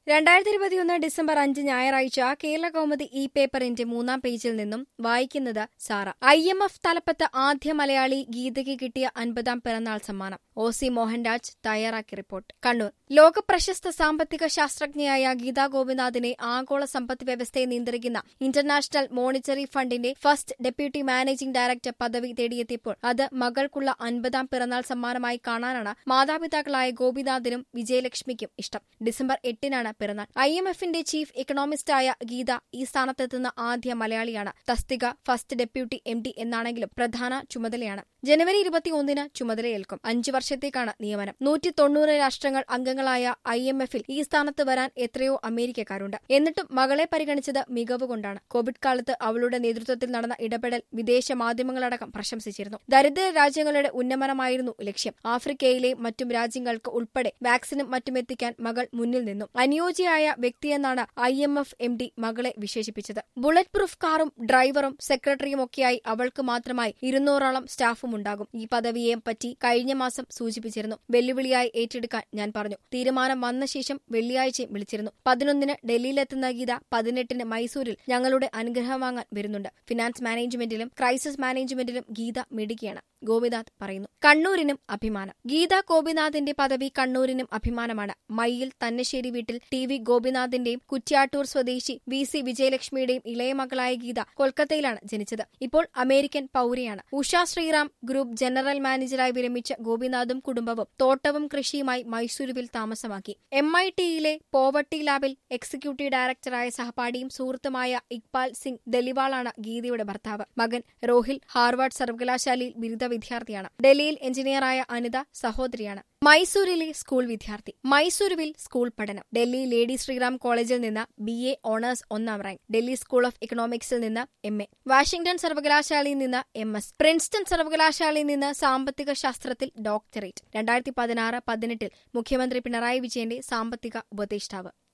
രണ്ടായിരത്തി ഇരുപത്തിയൊന്ന് ഡിസംബർ അഞ്ച് ഞായറാഴ്ച കേരള കൗമുദി ഇ പേപ്പറിന്റെ മൂന്നാം പേജിൽ നിന്നും വായിക്കുന്നത് സാറ ഐ എം എഫ് തലപ്പത്ത് ആദ്യ മലയാളി ഗീതയ്ക്ക് കിട്ടിയ അൻപതാം പിറന്നാൾ സമ്മാനം ഒ സി മോഹൻരാജ് തയ്യാറാക്കി റിപ്പോർട്ട് കണ്ണൂർ ലോകപ്രശസ്ത സാമ്പത്തിക ശാസ്ത്രജ്ഞയായ ഗീതാ ഗോപിനാഥിനെ ആഗോള സമ്പദ് വ്യവസ്ഥയെ നിയന്ത്രിക്കുന്ന ഇന്റർനാഷണൽ മോണിറ്ററി ഫണ്ടിന്റെ ഫസ്റ്റ് ഡെപ്യൂട്ടി മാനേജിംഗ് ഡയറക്ടർ പദവി തേടിയെത്തിയപ്പോൾ അത് മകൾക്കുള്ള അൻപതാം പിറന്നാൾ സമ്മാനമായി കാണാനാണ് മാതാപിതാക്കളായ ഗോപിനാഥിനും വിജയലക്ഷ്മിക്കും ഇഷ്ടം ഡിസംബർ എട്ടിനാണ് പിറന്നാൾ ഐ എം എഫിന്റെ ചീഫ് ഇക്കണോമിസ്റ്റായ ഗീത ഈ സ്ഥാനത്തെത്തുന്ന ആദ്യ മലയാളിയാണ് തസ്തിക ഫസ്റ്റ് ഡെപ്യൂട്ടി എം ഡി എന്നാണെങ്കിലും പ്രധാന ചുമതലയാണ് ജനുവരി ഇരുപത്തിയൊന്നിന് ചുമതലയേൽക്കും അഞ്ചു വർഷത്തേക്കാണ് നിയമനം നൂറ്റി തൊണ്ണൂറ് രാഷ്ട്രങ്ങൾ അംഗങ്ങളായ ഐ എം എഫിൽ ഈ സ്ഥാനത്ത് വരാൻ എത്രയോ അമേരിക്കക്കാരുണ്ട് എന്നിട്ടും മകളെ പരിഗണിച്ചത് മികവ് കൊണ്ടാണ് കോവിഡ് കാലത്ത് അവളുടെ നേതൃത്വത്തിൽ നടന്ന ഇടപെടൽ വിദേശ മാധ്യമങ്ങളടക്കം പ്രശംസിച്ചിരുന്നു ദരിദ്ര രാജ്യങ്ങളുടെ ഉന്നമനമായിരുന്നു ലക്ഷ്യം ആഫ്രിക്കയിലെ മറ്റും രാജ്യങ്ങൾക്ക് ഉൾപ്പെടെ വാക്സിനും മറ്റും എത്തിക്കാൻ മകൾ മുന്നിൽ നിന്നു അനുയോജ്യയായ വ്യക്തിയെന്നാണ് I M F M D മകളെ വിശേഷിപ്പിച്ചത് ബുള്ളറ്റ് പ്രൂഫ് കാറും ഡ്രൈവറും സെക്രട്ടറിയുമൊക്കെയായി അവൾക്ക് മാത്രമായി ഇരുന്നൂറോളം സ്റ്റാഫും ഉണ്ടാകും ഈ പദവിയെ പറ്റി കഴിഞ്ഞ മാസം സൂചിപ്പിച്ചിരുന്നു വെല്ലുവിളിയായി ഏറ്റെടുക്കാൻ ഞാൻ പറഞ്ഞു തീരുമാനം വന്ന ശേഷം വെള്ളിയാഴ്ചയും വിളിച്ചിരുന്നു പതിനൊന്നിന് ഡൽഹിയിലെത്തുന്ന ഗീത പതിനെട്ടിന് മൈസൂരിൽ ഞങ്ങളുടെ അനുഗ്രഹം വാങ്ങാൻ വരുന്നുണ്ട് ഫിനാൻസ് മാനേജ്മെന്റിലും ക്രൈസിസ് മാനേജ്മെന്റിലും ഗീത മിടുക്കിയാണ് ഗോപിനാഥ് പറയുന്നു കണ്ണൂരിനും അഭിമാനം ഗീത ഗോപിനാഥിന്റെ പദവി കണ്ണൂരിനും അഭിമാനമാണ് മയ്യിൽ തന്നശ്ശേരി വീട്ടിൽ ടി വി ഗോപിനാഥിന്റെയും കുറ്റ്യാട്ടൂർ സ്വദേശി വി സി വിജയലക്ഷ്മിയുടെയും ഇളയ മകളായ ഗീത കൊൽക്കത്തയിലാണ് ജനിച്ചത് ഇപ്പോൾ അമേരിക്കൻ പൌരയാണ് ഉഷ ശ്രീറാം ഗ്രൂപ്പ് ജനറൽ മാനേജറായി വിരമിച്ച ഗോപിനാഥും കുടുംബവും തോട്ടവും കൃഷിയുമായി മൈസൂരുവിൽ താമസമാക്കി എം ഐ ടിയിലെ പോവർട്ടി ലാബിൽ എക്സിക്യൂട്ടീവ് ഡയറക്ടറായ സഹപാഠിയും സുഹൃത്തുമായ ഇക്ബാൽ സിംഗ് ദലിവാളാണ് ഗീതയുടെ ഭർത്താവ് മകൻ രോഹിൽ ഹാർവാർഡ് സർവകലാശാലയിൽ ബിരുദ വിദ്യാർത്ഥിയാണ് ഡൽഹിയിൽ എഞ്ചിനീയറായ അനിത സഹോദരിയാണ് മൈസൂരിലെ സ്കൂൾ വിദ്യാർത്ഥി മൈസൂരുവിൽ സ്കൂൾ പഠനം ഡൽഹി ലേഡി ശ്രീറാം കോളേജിൽ നിന്ന് ബി എ ഓണേഴ്സ് ഒന്നാം റാങ്ക് ഡൽഹി സ്കൂൾ ഓഫ് ഇക്കണോമിക്സിൽ നിന്ന് എം എ വാഷിംഗ്ടൺ സർവകലാശാലയിൽ നിന്ന് എം എസ് പ്രിൻസ്റ്റൺ സർവകലാശാലയിൽ നിന്ന് സാമ്പത്തിക ശാസ്ത്രത്തിൽ ഡോക്ടറേറ്റ് രണ്ടായിരത്തി പതിനാറ് പതിനെട്ടിൽ മുഖ്യമന്ത്രി പിണറായി വിജയന്റെ സാമ്പത്തിക ഉപദേഷ്ടാവ്